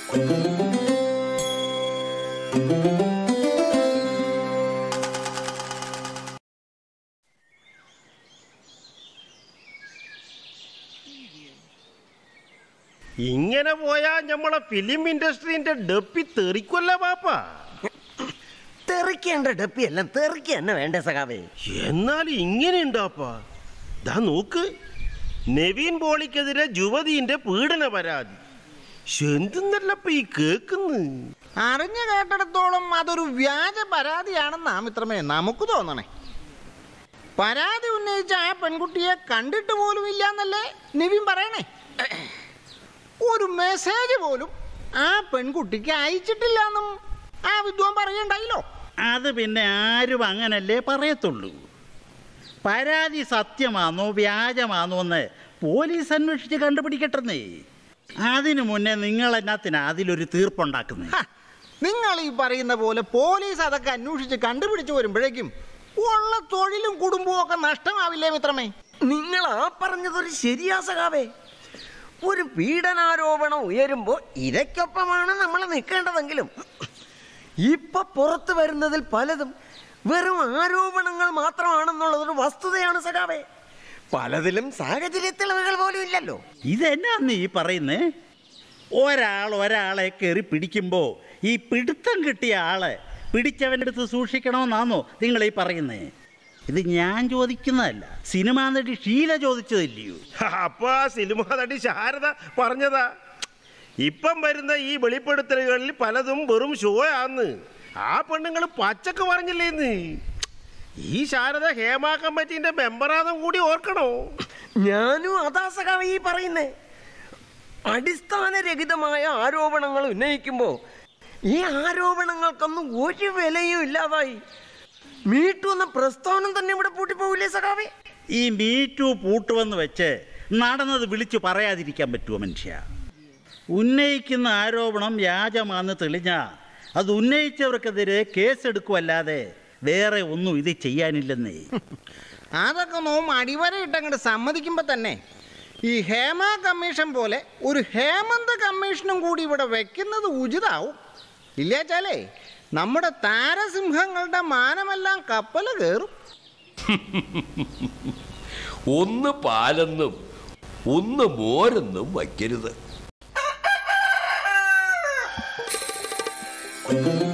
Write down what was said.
ഇങ്ങനെ പോയാ നമ്മളെ ഫിലിം ഇൻഡസ്ട്രീന്റെ ഡപ്പി തെറിക്കൊല്ല പാപ്പ തെറിക്കേണ്ട ഡപ്പി എല്ലാം തെറിക്ക തന്നെ വേണ്ടേ സഖാവേ എന്നാൽ ഇങ്ങനെ ഉണ്ടാപ്പാ ദാ നോക്ക് നവീൻ പോളിക്കെതിരെ യുവതിന്റെ പീഡന പരാതി എന്തെന്നല്ലപ്പ ഈ കേക്കുന്നു അറിഞ്ഞു കേട്ടിടത്തോളം അതൊരു വ്യാജ പരാതിയാണെന്നാ മിത്രമേ നമുക്ക് തോന്നണേ പരാതി ഉന്നയിച്ച ആ പെൺകുട്ടിയെ കണ്ടിട്ട് പോലും ഇല്ല എന്നല്ലേ നിവിൻ പറയണേ ഒരു മെസ്സേജ് പോലും ആ പെൺകുട്ടിക്ക് അയച്ചിട്ടില്ല എന്നും ആ വിദ്വാൻ പറയണ്ടായില്ലോ അത് പിന്നെ ആരും അങ്ങനല്ലേ പറയത്തുള്ളൂ പരാതി സത്യമാണോ വ്യാജമാണോ എന്ന് പോലീസ് അന്വേഷിച്ച് കണ്ടുപിടിക്കട്ടെന്നേ അതിനു മുന്നേ നിങ്ങൾ എന്നാത്തിനാ അതിലൊരു തീർപ്പുണ്ടാക്കുന്നത് ഹ, നിങ്ങൾ ഈ പറയുന്ന പോലെ പോലീസ് അതൊക്കെ അന്വേഷിച്ച് കണ്ടുപിടിച്ചു വരുമ്പോഴേക്കും ഉള്ള തൊഴിലും കുടുംബവും ഒക്കെ നഷ്ടമാവില്ലേ മിത്രമേ നിങ്ങൾ ആ പറഞ്ഞതൊരു ശരിയാ സഖാവേ ഒരു പീഡനാരോപണം ഉയരുമ്പോ ഇരയ്ക്കൊപ്പമാണ് നമ്മൾ നിൽക്കേണ്ടതെങ്കിലും ഇപ്പൊ പുറത്തു വരുന്നതിൽ പലതും വെറും ആരോപണങ്ങൾ മാത്രമാണെന്നുള്ളതൊരു വസ്തുതയാണ് സഖാവേ പലതിലും സാഹചര്യ തെളിവുകൾ പോലും ഇല്ലല്ലോ ഇതെന്നാന്ന് ഈ പറയുന്നേ ഒരാൾ ഒരാളെ കയറി പിടിക്കുമ്പോൾ ഈ പിടുത്തം കിട്ടിയ ആളെ പിടിച്ചവൻ്റെ അടുത്ത് സൂക്ഷിക്കണമെന്നാണോ നിങ്ങൾ ഈ പറയുന്നേ ഇത് ഞാൻ ചോദിക്കുന്നതല്ല സിനിമാ നടി ഷീല ചോദിച്ചതില്ലയോ അപ്പൊ ആ സിനിമ നടി ശാരദ പറഞ്ഞതാ ഇപ്പം വരുന്ന ഈ വെളിപ്പെടുത്തലുകളിൽ പലതും വെറും ഷോ ആന്ന് ആ പെണ്ണുങ്ങൾ പച്ചക്ക് പറഞ്ഞില്ലേന്ന് ഈ ശാരദ ഹേമ കമ്മിറ്റിന്റെ മെമ്പറാന്നും കൂടി ഓർക്കണോ ഞാനും അതാ സഖാവേ ഈ പറയുന്നേ അടിസ്ഥാനരഹിതമായ ആരോപണങ്ങൾ ഉന്നയിക്കുമ്പോൾ ഈ ആരോപണങ്ങൾക്കൊന്നും ഒരു വിലയും ഇല്ലാതായി മീട്ടു എന്ന പ്രസ്ഥാനം തന്നെ ഇവിടെ പൂട്ടിപ്പോകില്ലേ സഖാവേ ഈ മീറ്റു പൂട്ടുവെന്ന് വെച്ച് നടന്നത് വിളിച്ചു പറയാതിരിക്കാൻ പറ്റുമോ മനുഷ്യ ഉന്നയിക്കുന്ന ആരോപണം വ്യാജമാണെന്ന് തെളിഞ്ഞാൽ അത് ഉന്നയിച്ചവർക്കെതിരെ കേസെടുക്കുമല്ലാതെ വേറെ ഒന്നും ഇത് ചെയ്യാനില്ലെന്നേ അതൊക്കെ നോം അടിവരയിട്ടങ്ങോട്ട് സമ്മതിക്കുമ്പോൾ തന്നെ ഈ ഹേമ കമ്മീഷൻ പോലെ ഒരു ഹേമന്ത് കമ്മീഷനും കൂടി ഇവിടെ വെക്കുന്നത് ഉചിതാവും ഇല്ലേച്ചാലേ നമ്മുടെ താരസിംഹങ്ങളുടെ മാനമെല്ലാം കപ്പൽ കയറും ഒന്ന് പാലെന്നും ഒന്ന് മോരെന്നും വയ്ക്കരുത്